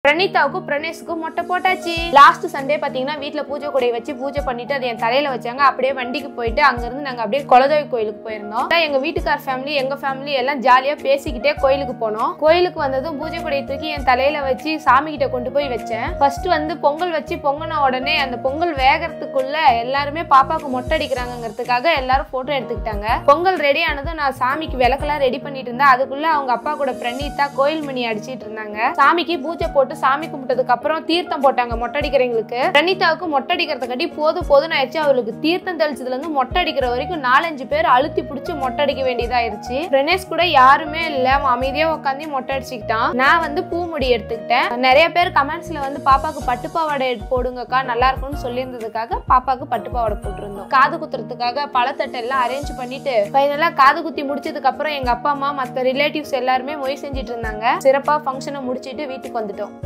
பிரணீதாவுக்கும் பிரணேஷுக்கும் மொட்டை போட்டாச்சு last Sunday பாத்தீங்கன்னா வீட்ல பூஜை கூடைய வச்சு பூஜை பண்ணிட்டு அது என் தலையில வச்சாங்க அப்படியே வண்டிக்கு போயிட்டு அங்க இருந்து நாங்க அப்படியே குலதெய்வ கோயிலுக்கு போயிருந்தோம் அதான் எங்க வீட்டுக்கார் ஃபேமிலி எங்க ஃபேமிலி எல்லாம் ஜாலியா பேசிக்கிட்டே கோயிலுக்கு போனோம் கோயிலுக்கு வந்ததும் பூஜை கூடைய தூக்கி என் தலையில வச்சு சாமி கிட்ட கொண்டு போய் வச்சேன் ஃபர்ஸ்ட் வந்து பொங்கல் வச்சு பொங்கின உடனே அந்த பொங்கல் வேகறதுக்குள்ள எல்லாருமே பாப்பாக்கு மொட்டை அடிக்கிறாங்கிறதுக்காக எல்லாரும் போட்டோ எடுத்துக்கிட்டாங்க பொங்கல் ரெடி ஆனதும் நான் சாமிக்கு விளக்கெல்லாம் ரெடி பண்ணிட்டு இருந்தேன் அதுக்குள்ள அவங்க அப்பா கூட பிரணீதா கோயில் மணி அடிச்சிட்டு இருந்தாங்க சாமிக்கு பூஜை போட்டு சாமி கும்பிட்டதுக்கு அப்புறம் தீர்த்தம் போட்டாங்க மொட்டை அடிக்கிறவங்களுக்கு பிரணீதாவுக்கு மொட்டை அடிக்கிறதுக்காட்டி போதும் போதும் ஆயிடுச்சு அவளுக்கு தீர்த்தம் தெளிச்சதுல இருந்து மொட்டை அடிக்கிற வரைக்கும் நாலஞ்சு பேர் அழுத்தி பிடிச்சி மொட்டை அடிக்க வேண்டியதாயிருச்சு பிரணேஷ் கூட யாருமே இல்ல அவன் அமைதியா உட்காந்து மொட்டை அடிச்சுக்கிட்டான் நான் வந்து பூ முடி எடுத்துக்கிட்டேன் நிறைய பேர் கமெண்ட்ஸ்ல வந்து பாப்பாக்கு பட்டுப்பாவாடை போடுங்கக்கா நல்லா இருக்கும்னு சொல்லியிருந்ததுக்காக பாப்பாக்கு பட்டுப்பாவாடை போட்டிருந்தோம் காது குத்துறதுக்காக பழத்தட்டை எல்லாம் அரேஞ்ச் பண்ணிட்டு ஃபைனலா காது குத்தி முடிச்சதுக்கு அப்புறம் எங்க அப்பா அம்மா மத்த ரிலேட்டிவ்ஸ் எல்லாருமே மொய் செஞ்சுட்டு இருந்தாங்க சிறப்பா ஃபங்க்ஷனை முடிச்சிட்டு வீட்டுக்கு வந்துட்டோம்